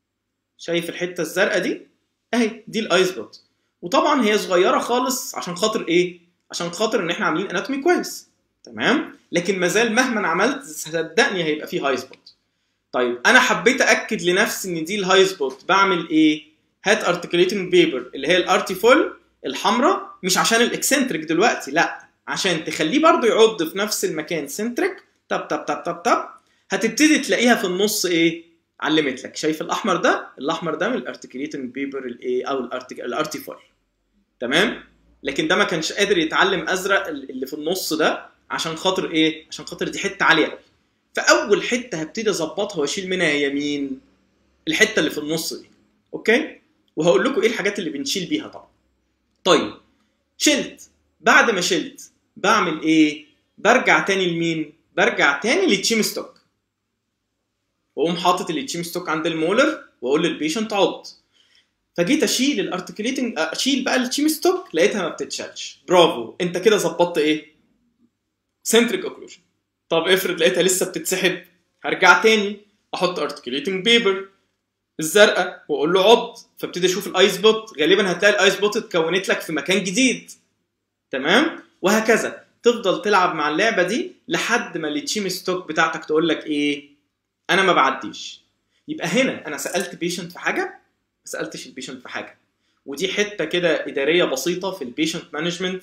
[SPEAKER 1] شايف الحته الزرقاء دي اهي دي الاي سبوت وطبعا هي صغيره خالص عشان خاطر ايه عشان خاطر ان احنا عاملين اناتومي كويس تمام لكن مازال مهما عملت صدقني هيبقى فيه هاي سبوت طيب انا حبيت اكد لنفسي ان دي الهاي سبوت بعمل ايه هات ارتكليتنج بيبر اللي هي الارتي فول الحمراء مش عشان الاكسنتريك دلوقتي لا عشان تخليه برضو يعض في نفس المكان سنتريك تب تب تب تب تب هتبتدي تلاقيها في النص ايه علمت لك شايف الاحمر ده الاحمر ده من الارتكليتنج بيبر الايه او الارتك الارتي فول تمام لكن ده ما كانش قادر يتعلم ازرق اللي في النص ده عشان خاطر ايه عشان خاطر دي حته عاليه قوي فاول حته هبتدي اظبطها واشيل منها هي مين الحته اللي في النص دي اوكي وهقول لكم ايه الحاجات اللي بنشيل بيها طبعا طيب شلت بعد ما شلت بعمل ايه برجع تاني لمين برجع تاني للتشيم ستوك واقوم حاطط التشيم ستوك عند المولر واقول للبيشنت عض فجيت اشيل الارتكليتنج اشيل بقى التشيم ستوك لقيتها ما بتتشالش برافو انت كده ظبطت ايه سنتريك اوكلوجن طب افرض لقيتها لسه بتتسحب هرجع تاني احط ارتكليتنج بيبر الزرقاء واقول له عض فابتدي اشوف الاي سبوت غالبا هتلاقي الاي سبوت اتكونت لك في مكان جديد تمام وهكذا تفضل تلعب مع اللعبه دي لحد ما التشيم ستوك بتاعتك تقول لك ايه انا ما بعديش يبقى هنا انا سالت بيشنت في حاجه ما سالتش البيشنت في حاجه ودي حته كده اداريه بسيطه في البيشنت مانجمنت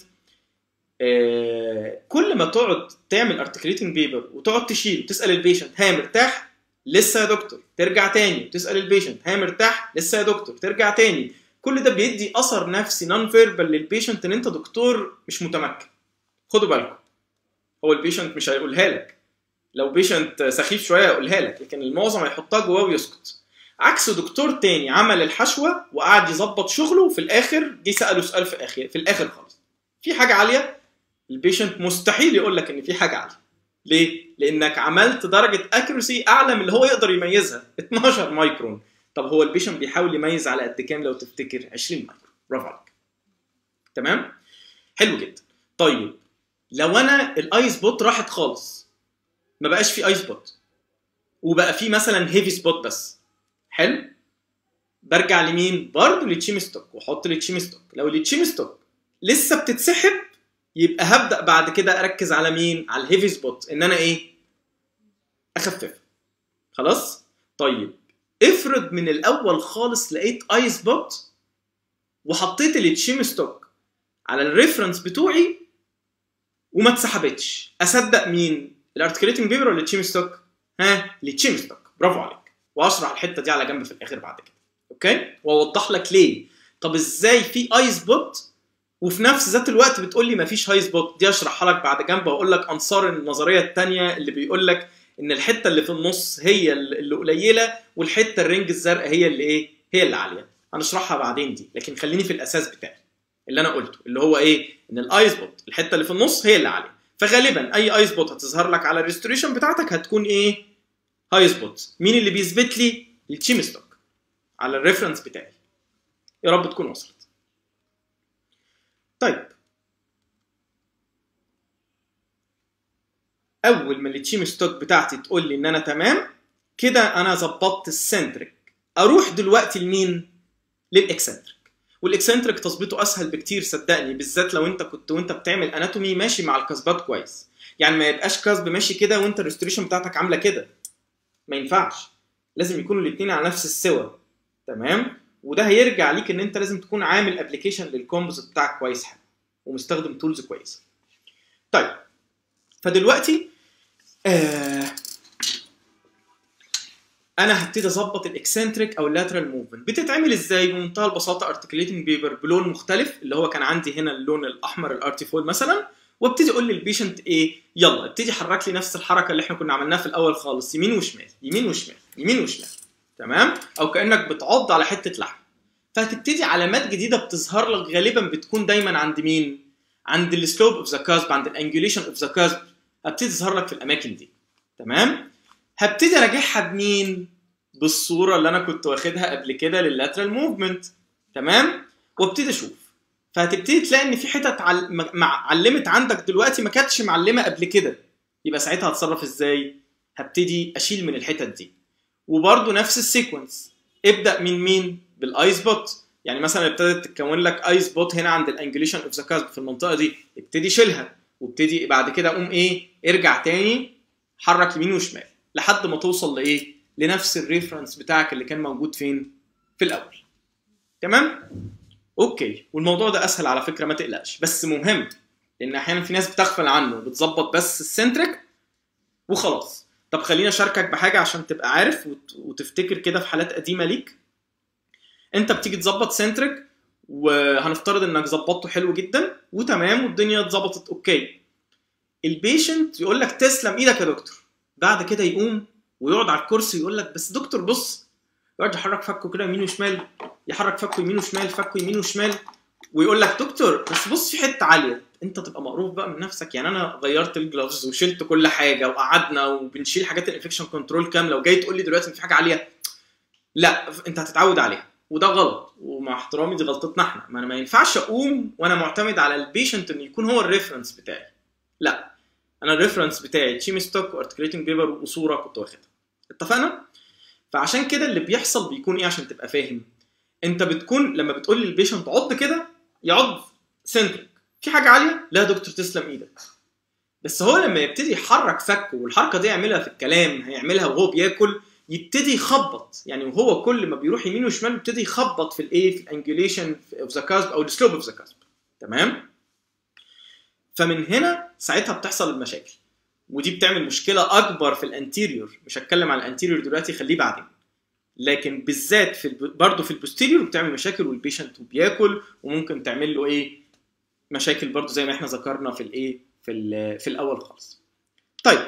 [SPEAKER 1] كل ما تقعد تعمل ارتكليتنج بيبر وتقعد تشيل وتسال البيشنت ها مرتاح لسه يا دكتور ترجع تاني تسال البيشنت ها مرتاح لسه يا دكتور ترجع تاني كل ده بيدي اثر نفسي نون فيربال للبيشنت ان انت دكتور مش متمكن خدوا بالكم هو البيشنت مش هيقولها لك لو بيشنت سخيف شويه يقولها لك لكن المعظم هيحطها جواه ويسكت عكس دكتور تاني عمل الحشوه وقعد يظبط شغله وفي الاخر جه ساله سؤال في الاخر في الاخر خالص في حاجه عاليه البيشنت مستحيل يقول لك ان في حاجه عاليه ليه؟ لانك عملت درجه اكيرسي اعلى من اللي هو يقدر يميزها 12 مايكرون طب هو البيشنت بيحاول يميز على قد كام لو تفتكر 20 مايكرون برافو عليك تمام حلو جدا طيب لو انا الاي سبوت راحت خالص ما بقاش في اي سبوت وبقى في مثلا هيفي سبوت بس حلو برجع لمين برضه للتشيم ستوك واحط التشيم ستوك لو التشيم ستوك لسه بتتسحب يبقى هبدا بعد كده اركز على مين على الهيفي سبوت ان انا ايه اخففها خلاص طيب افرض من الاول خالص لقيت اي سبوت وحطيت التشيم ستوك على الريفرنس بتوعي وما اتسحبتش اصدق مين الارتكليتنج بيبر ولا التشيم ستوك ها التشيم ستوك برافو عليك واشرح الحته دي على جنب في الاخر بعد كده اوكي واوضح لك ليه طب ازاي في اي سبوت وفي نفس ذات الوقت بتقول لي مفيش هاي سبوت دي اشرحها لك بعد جنب واقول لك انصار النظريه الثانيه اللي بيقول لك ان الحته اللي في النص هي اللي قليله والحته الرنج الزرقاء هي اللي ايه هي اللي عاليه هنشرحها بعدين دي لكن خليني في الاساس بتاعي اللي انا قلته اللي هو ايه ان الاي سبوت الحته اللي في النص هي اللي عاليه فغالبا اي اي سبوت هتظهر لك على الريستوريشن بتاعتك هتكون ايه هاي سبوت مين اللي بيثبت لي التشيم ستوك على الريفرنس بتاعي يا رب تكون وصلت طيب اول ما التشيم ستوك بتاعتي تقول لي ان انا تمام كده انا ظبطت السنتريك اروح دلوقتي لمين للاكسنتريك والاكسنتريك تظبيطه اسهل بكتير صدقني بالذات لو انت كنت وانت بتعمل اناتومي ماشي مع الكسبات كويس يعني ما يبقاش كسب ماشي كده وانت الريستوريشن بتاعتك عامله كده ما ينفعش لازم يكونوا الاثنين على نفس السوى تمام وده هيرجع ليك ان انت لازم تكون عامل ابلكيشن للكومبوز بتاعك كويس حلو ومستخدم تولز كويسه طيب فدلوقتي آه انا هبتدي اظبط الاكسنتريك او اللاترال موفمنت بتتعمل ازاي بمنتهى البساطه ارتكليتنج بيبر بلون مختلف اللي هو كان عندي هنا اللون الاحمر الارتيفول مثلا وابتدي اقول للبيشنت ايه يلا ابتدي حرك لي نفس الحركه اللي احنا كنا عملناها في الاول خالص يمين وشمال يمين وشمال يمين وشمال تمام او كانك بتعض على حته لحم فهتبتدي علامات جديده بتظهر لك غالبا بتكون دايما عند مين عند السلوب اوف ذا كاسب عند الانجوليشن اوف ذا كاسب هبتدي تظهر لك في الاماكن دي تمام هبتدي اراجعها بمين بالصوره اللي انا كنت واخدها قبل كده لللاترال موفمنت تمام وابتدي اشوف فهتبتدي تلاقي ان في حتت عل... مع... علمت عندك دلوقتي ما كانتش معلمه قبل كده يبقى ساعتها هتصرف ازاي هبتدي اشيل من الحتت دي وبرده نفس السيكونس ابدا من مين بالاي سبوت يعني مثلا ابتدت تتكون لك اي سبوت هنا عند الانجليشن اوف ذا كاسب في المنطقه دي ابتدي شيلها وابتدي بعد كده قوم ايه ارجع تاني حرك يمين وشمال لحد ما توصل لايه لنفس الريفرنس بتاعك اللي كان موجود فين في الاول تمام اوكي والموضوع ده اسهل على فكره ما تقلقش بس مهم لان احيانا في ناس بتغفل عنه بتظبط بس السنتريك وخلاص طب خليني اشاركك بحاجه عشان تبقى عارف وتفتكر كده في حالات قديمه ليك انت بتيجي تظبط سنتريك وهنفترض انك ظبطته حلو جدا وتمام والدنيا اتظبطت اوكي البيشنت يقول لك تسلم ايدك يا دكتور بعد كده يقوم ويقعد على الكرسي يقول لك بس دكتور بص يقعد يحرك فكه كده يمين وشمال يحرك فكه يمين وشمال فكه يمين وشمال ويقول لك دكتور بس بص في حته عاليه انت تبقى مقروف بقى من نفسك يعني انا غيرت الجلافز وشلت كل حاجه وقعدنا وبنشيل حاجات الانفكشن كنترول كامله وجاي تقول لي دلوقتي ان في حاجه عاليه لا انت هتتعود عليها وده غلط ومع احترامي دي غلطتنا احنا ما انا ما ينفعش اقوم وانا معتمد على البيشنت انه يكون هو الريفرنس بتاعي لا انا الريفرنس بتاعي تشيمي ستوك وارتكليتنج بيبر وصوره كنت واخدها اتفقنا فعشان كده اللي بيحصل بيكون ايه عشان تبقى فاهم انت بتكون لما بتقول للبيشنت عض كده يعض سنترك في حاجه عاليه لا يا دكتور تسلم ايدك بس هو لما يبتدي يحرك فكه والحركه دي يعملها في الكلام هيعملها وهو بياكل يبتدي يخبط يعني وهو كل ما بيروح يمين وشمال يبتدي يخبط في الايه في الانجوليشن اوف ذا كاسب او السلوب اوف ذا كاسب تمام فمن هنا ساعتها بتحصل المشاكل ودي بتعمل مشكله اكبر في الانتيريور مش هتكلم عن الانتيريور دلوقتي خليه بعدين لكن بالذات في الب... برضه في البوستيريور بتعمل مشاكل والبيشنت بياكل وممكن تعمل له ايه مشاكل برضه زي ما احنا ذكرنا في الايه في ال... في الاول خالص طيب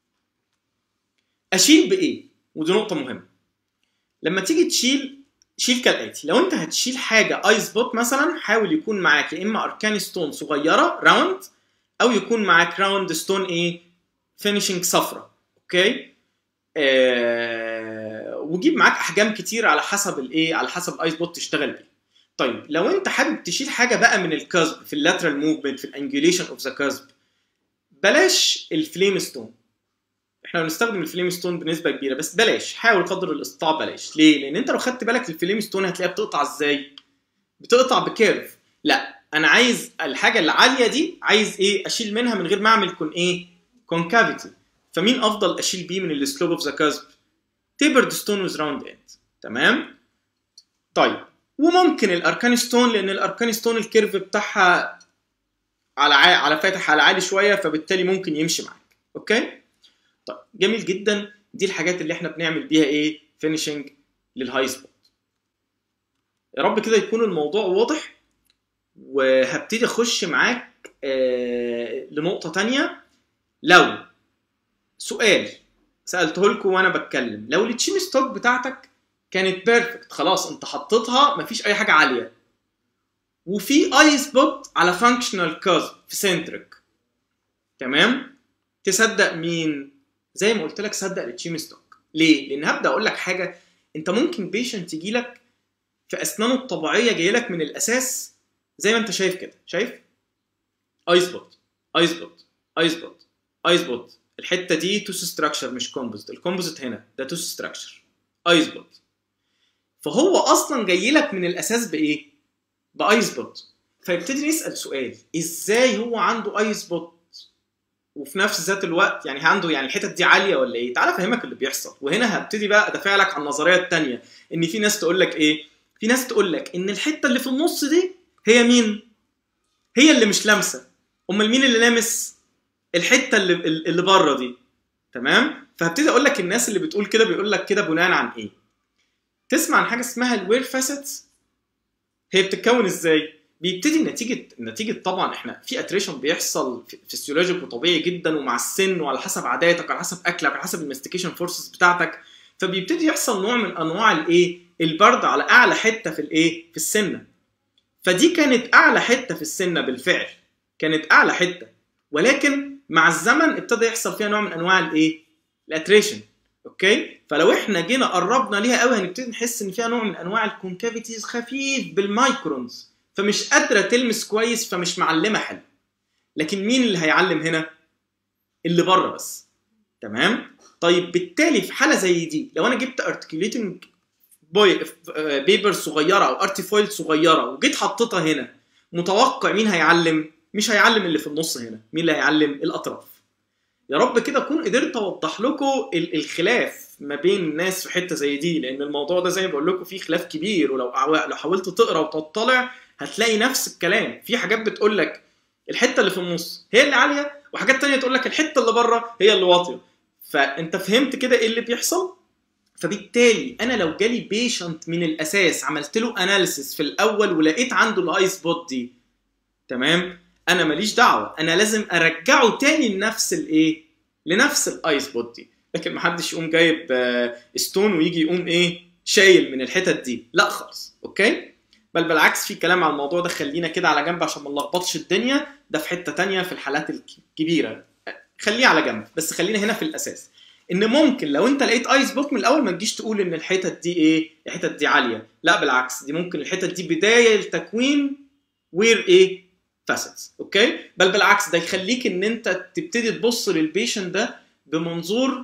[SPEAKER 1] اشيل بايه ودي نقطه مهمه لما تيجي تشيل شيل كالاتي لو انت هتشيل حاجه اي سبوت مثلا حاول يكون معاك يا اما اركان ستون صغيره راوند او يكون معاك راوند ستون ايه فينيشنج صفرة اوكي آه وجيب معاك احجام كتير على حسب الايه على حسب الاي سبوت تشتغل بيه طيب لو انت حابب تشيل حاجه بقى من الكاسب في اللاترال موفمنت في الانجوليشن اوف ذا كاسب بلاش الفليم ستون احنا بنستخدم الفليم ستون بنسبه كبيره بس بلاش حاول قدر الاستطاعه بلاش ليه لان انت لو خدت بالك الفليم ستون هتلاقيها بتقطع ازاي بتقطع بكيرف لا انا عايز الحاجه العاليه دي عايز ايه اشيل منها من غير ما اعمل كون ايه كونكافيتي فمين افضل اشيل بيه من السلوب اوف ذا كاسب تيبرد ستون ويز راوند اند تمام طيب وممكن الاركان ستون لان الاركان ستون الكيرف بتاعها على ع... على فاتح على عالي شويه فبالتالي ممكن يمشي معاك اوكي طيب جميل جدا دي الحاجات اللي احنا بنعمل بيها ايه فينيشنج للهاي سبوت يا رب كده يكون الموضوع واضح وهبتدي اخش معاك آه لنقطه تانية لو سؤال سالته لكم وانا بتكلم لو التشيم ستوك بتاعتك كانت بيرفكت خلاص انت حطيتها مفيش اي حاجه عاليه وفي اي سبوت على فانكشنال كاز في سنترك تمام تصدق مين زي ما قلت لك صدق التشيم ستوك ليه لان هبدا اقول لك حاجه انت ممكن بيشنت يجي لك في اسنانه الطبيعيه جاي لك من الاساس زي ما انت شايف كده شايف اي سبوت اي سبوت اي سبوت اي سبوت الحته دي توس ستراكشر مش كومبوزيت الكومبوزيت هنا ده توس ستراكشر اي سبوت فهو اصلا جاي لك من الاساس بايه باي سبوت فيبتدي نسال سؤال ازاي هو عنده اي سبوت وفي نفس ذات الوقت يعني عنده يعني الحتت دي عاليه ولا ايه تعالى افهمك اللي بيحصل وهنا هبتدي بقى ادافع لك عن النظريه الثانيه ان في ناس تقول لك ايه في ناس تقول لك ان الحته اللي في النص دي هي مين هي اللي مش لامسه امال مين اللي لامس الحته اللي اللي بره دي تمام فهبتدي اقول لك الناس اللي بتقول كده بيقول لك كده بناء عن ايه تسمع عن حاجه اسمها الوير فاسيتس هي بتتكون ازاي بيبتدي نتيجه نتيجه طبعا احنا في اتريشن بيحصل فيسيولوجيك وطبيعي جدا ومع السن وعلى حسب عاداتك على حسب اكلك على حسب المستيكيشن فورسز بتاعتك فبيبتدي يحصل نوع من انواع الايه البرد على اعلى حته في الايه في السنه فدي كانت اعلى حته في السنه بالفعل كانت اعلى حته ولكن مع الزمن ابتدى يحصل فيها نوع من انواع الايه الاتريشن اوكي فلو احنا جينا قربنا ليها قوي هنبتدي نحس ان فيها نوع من انواع الكونكافيتيز خفيف بالمايكرونز فمش قادره تلمس كويس فمش معلمه حلو لكن مين اللي هيعلم هنا اللي بره بس تمام طيب بالتالي في حاله زي دي لو انا جبت ارتكيوليتنج بيبر صغيره او ارتيفويل صغيره وجيت حطيتها هنا متوقع مين هيعلم مش هيعلم اللي في النص هنا مين اللي هيعلم الاطراف يا رب كده اكون قدرت اوضح لكم الخلاف ما بين الناس في حته زي دي لان الموضوع ده زي ما بقول لكم فيه خلاف كبير ولو لو حاولت تقرا وتطلع هتلاقي نفس الكلام في حاجات بتقول لك الحته اللي في النص هي اللي عاليه وحاجات تانية تقول لك الحته اللي بره هي اللي واطيه فانت فهمت كده ايه اللي بيحصل فبالتالي انا لو جالي بيشنت من الاساس عملت له اناليسيس في الاول ولقيت عنده الاي سبوت دي تمام انا ماليش دعوه انا لازم ارجعه تاني لنفس الايه لنفس الاي سبوت دي لكن محدش يقوم جايب ستون ويجي يقوم ايه شايل من الحتت دي لا خالص اوكي بل بالعكس في كلام على الموضوع ده خلينا كده على جنب عشان ما نلخبطش الدنيا ده في حته تانية في الحالات الكبيره خليه على جنب بس خلينا هنا في الاساس ان ممكن لو انت لقيت ايس بوك من الاول ما تجيش تقول ان الحتت دي ايه الحتت دي عاليه لا بالعكس دي ممكن الحتت دي بدايه لتكوين وير ايه فاسيتس اوكي بل بالعكس ده يخليك ان انت تبتدي تبص للبيشنت ده بمنظور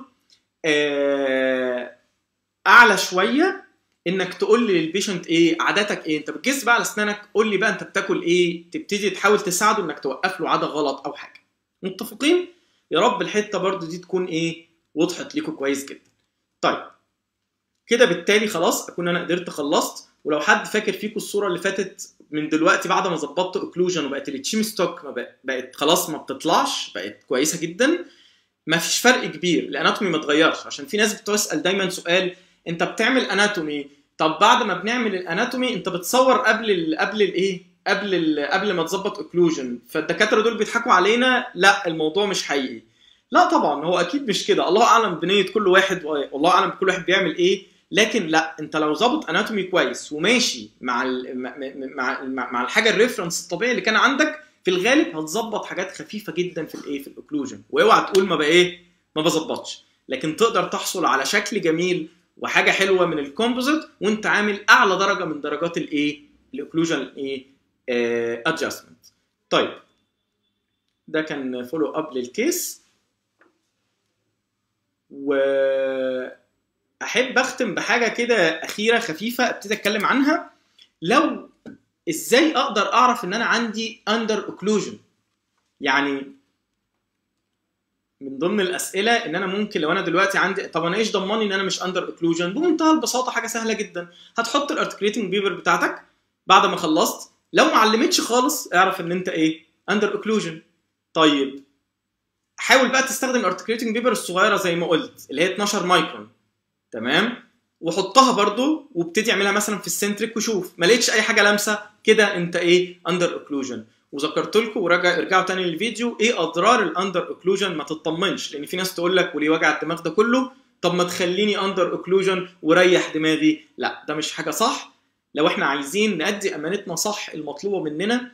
[SPEAKER 1] آه اعلى شويه انك تقول لي للبيشنت ايه عاداتك ايه انت بتجس بقى على اسنانك قول لي بقى انت بتاكل ايه تبتدي تحاول تساعده انك توقف له عاده غلط او حاجه متفقين يا رب الحته برضو دي تكون ايه وضحت ليكم كويس جدا طيب كده بالتالي خلاص اكون انا قدرت خلصت ولو حد فاكر فيكم الصوره اللي فاتت من دلوقتي بعد ما ظبطت اوكلوجن وبقت التشيم ستوك ما بقت خلاص ما بتطلعش بقت كويسه جدا ما فيش فرق كبير الاناتومي ما اتغيرش عشان في ناس بتسال دايما سؤال انت بتعمل اناتومي طب بعد ما بنعمل الاناتومي انت بتصور قبل ال قبل الايه قبل ال قبل ما تظبط اوكلوجن فالدكاتره دول بيضحكوا علينا لا الموضوع مش حقيقي لا طبعا هو اكيد مش كده الله اعلم بنيه كل واحد والله اعلم كل واحد بيعمل ايه لكن لا انت لو ظابط اناتومي كويس وماشي مع ال مع مع, مع الحاجه الريفرنس الطبيعي اللي كان عندك في الغالب هتظبط حاجات خفيفه جدا في الايه في الاوكلوجن واوعى تقول ما بقى ايه ما بظبطش لكن تقدر تحصل على شكل جميل وحاجه حلوه من الكومبوزيت وانت عامل اعلى درجه من درجات الايه الاوكلوجن ايه ادجستمنت طيب ده كان فولو اب للكيس و احب اختم بحاجه كده اخيره خفيفه ابتدي اتكلم عنها لو ازاي اقدر اعرف ان انا عندي اندر اوكلوجن يعني من ضمن الاسئله ان انا ممكن لو انا دلوقتي عندي طب انا ايش ضمني ان انا مش اندر اوكلوجن بمنتهى البساطه حاجه سهله جدا هتحط الارتكليتنج بيبر بتاعتك بعد ما خلصت لو ما علمتش خالص اعرف ان انت ايه اندر اوكلوجن طيب حاول بقى تستخدم الارتكليتنج بيبر الصغيره زي ما قلت اللي هي 12 مايكرون تمام وحطها برضو وابتدي اعملها مثلا في السنتريك وشوف ما لقيتش اي حاجه لامسه كده انت ايه اندر اوكلوجن وذكرت لكم ورجع ارجعوا تاني للفيديو ايه اضرار الاندر اوكلوجن ما تطمنش لان في ناس تقول لك وليه وجع الدماغ ده كله طب ما تخليني اندر اوكلوجن وريح دماغي لا ده مش حاجه صح لو احنا عايزين نأدي امانتنا صح المطلوبه مننا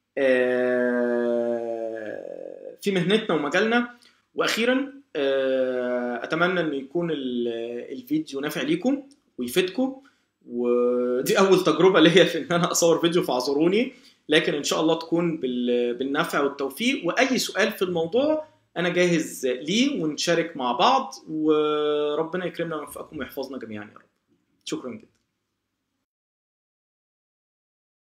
[SPEAKER 1] في مهنتنا ومجالنا واخيرا اتمنى ان يكون الفيديو نافع ليكم ويفيدكم ودي اول تجربه ليا في ان انا اصور فيديو فاعذروني لكن ان شاء الله تكون بالنفع والتوفيق واي سؤال في الموضوع انا جاهز ليه ونشارك مع بعض وربنا يكرمنا ويوفقكم ويحفظنا جميعا يا رب شكرا جدا